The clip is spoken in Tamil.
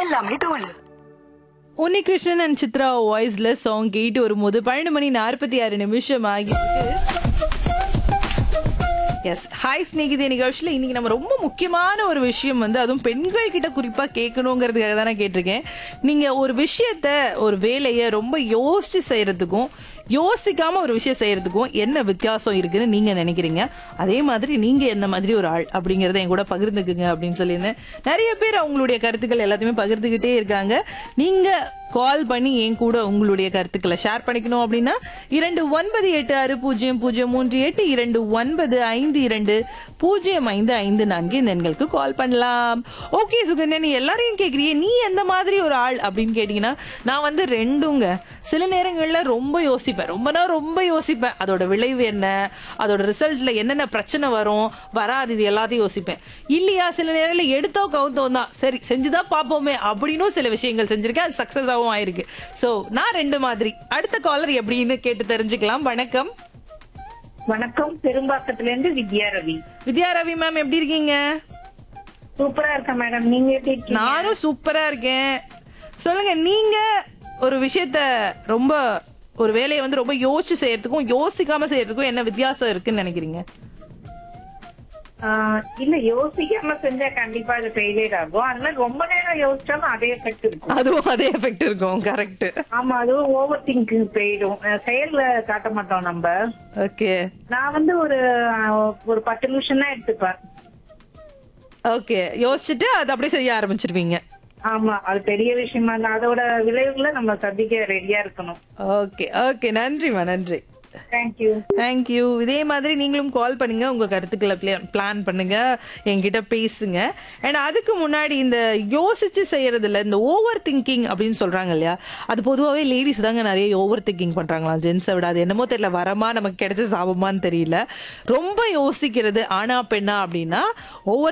எல்லாமே தோணு உன்னிகிருஷ்ணன் அண்ட் சித்ரா வாய்ஸ்ல சாங் கேட்டு வரும்போது பன்னெண்டு மணி நாற்பத்தி ஆறு நிமிஷம் ஆகிருக்கு எஸ் ஹாய் ஸ்நேகிதே நிகழ்ச்சியில் இன்னைக்கு நம்ம ரொம்ப முக்கியமான ஒரு விஷயம் வந்து அதுவும் பெண்கள் கிட்ட குறிப்பா கேட்கணுங்கிறதுக்காக தான் நான் கேட்டிருக்கேன் நீங்க ஒரு விஷயத்த ஒரு வேலையை ரொம்ப யோசிச்சு செய்யறதுக்கும் யோசிக்காம ஒரு விஷயம் செய்யறதுக்கும் என்ன வித்தியாசம் இருக்குன்னு நீங்க நினைக்கிறீங்க அதே மாதிரி நீங்க என்ன மாதிரி ஒரு ஆள் அப்படிங்கறத என் கூட பகிர்ந்துக்குங்க அப்படின்னு சொல்லியிருந்தேன் நிறைய பேர் அவங்களுடைய கருத்துக்கள் எல்லாத்தையுமே பகிர்ந்துகிட்டே இருக்காங்க நீங்க கால் பண்ணி என் கூட உங்களுடைய கருத்துக்களை ஷேர் பண்ணிக்கணும் அப்படின்னா இரண்டு ஒன்பது எட்டு ஆறு பூஜ்ஜியம் பூஜ்ஜியம் மூன்று எட்டு இரண்டு ஒன்பது ஐந்து இரண்டு பூஜ்ஜியம் ஐந்து ஐந்து நான்கு இந்த எண்களுக்கு கால் பண்ணலாம் ஓகே சுகன்யா நீ எல்லாரையும் கேட்குறியே நீ எந்த மாதிரி ஒரு ஆள் அப்படின்னு கேட்டிங்கன்னா நான் வந்து ரெண்டுங்க சில நேரங்களில் ரொம்ப யோசிப்பேன் ரொம்ப நேரம் ரொம்ப யோசிப்பேன் அதோட விளைவு என்ன அதோட ரிசல்ட்ல என்னென்ன பிரச்சனை வரும் வராது இது எல்லாத்தையும் யோசிப்பேன் இல்லையா சில நேரங்களில் எடுத்தோ கவுத்தோம் தான் சரி செஞ்சுதான் பார்ப்போமே அப்படின்னும் சில விஷயங்கள் செஞ்சிருக்கேன் அது சக்ஸஸாகவும் ஆயிருக்கு ஸோ நான் ரெண்டு மாதிரி அடுத்த காலர் எப்படின்னு கேட்டு தெரிஞ்சுக்கலாம் வணக்கம் வணக்கம் பெரும்பாக்கத்துல இருந்து வித்யா ரவி வித்யா ரவி மேம் எப்படி இருக்கீங்க சூப்பரா இருக்கேன் மேடம் நீங்க எப்படி இருக்கீங்க நானும் சூப்பரா இருக்கேன் சொல்லுங்க நீங்க ஒரு விஷயத்த ரொம்ப ஒரு வேலையை வந்து ரொம்ப யோசிச்சு செய்யறதுக்கும் யோசிக்காம செய்யறதுக்கும் என்ன வித்தியாசம் இருக்குன்னு நினைக்கிறீங்க ஆஹ் இல்ல யோசிக்காம செஞ்சா கண்டிப்பா அது ஃபெயிலியர் ஆகும் அதனால ரொம்ப நேரம் யோசிச்சாலும் அதே எஃபெக்ட் இருக்கும் அதுவும் அதே எஃபெக்ட் இருக்கும் கரெக்ட் ஆமா அதுவும் ஓவர் திங்கிங் போயிடும் அஹ் செயல்ல காட்ட மாட்டோம் நம்ம ஓகே நான் வந்து ஒரு ஆஹ், ஒரு பத்து நிமிஷம் தான் எடுத்துப்பேன் ஓகே யோசிச்சுட்டு அது அப்படியே செய்ய ஆரம்பிச்சிருவீங்க ஆமா அது பெரிய விஷயமா இல்ல அதோட விளைவுகளை நம்ம சந்திக்க ரெடியா இருக்கணும் ஓகே ஓகே நன்றிம்மா நன்றி தேங்க்யூ தேங்க்யூ இதே மாதிரி நீங்களும் கால் பண்ணுங்க உங்க கருத்துக்களை பிளான் பண்ணுங்க என்கிட்ட பேசுங்க அண்ட் அதுக்கு முன்னாடி இந்த யோசிச்சு செய்யறதுல இந்த ஓவர் திங்கிங் அப்படின்னு சொல்றாங்க இல்லையா அது பொதுவாகவே லேடிஸ் தாங்க நிறைய ஓவர் திங்கிங் பண்றாங்களாம் ஜென்ஸை விட அது என்னமோ தெரியல வரமா நமக்கு கிடைச்ச சாபமான்னு தெரியல ரொம்ப யோசிக்கிறது ஆனா பெண்ணா அப்படின்னா ஒவ்வொரு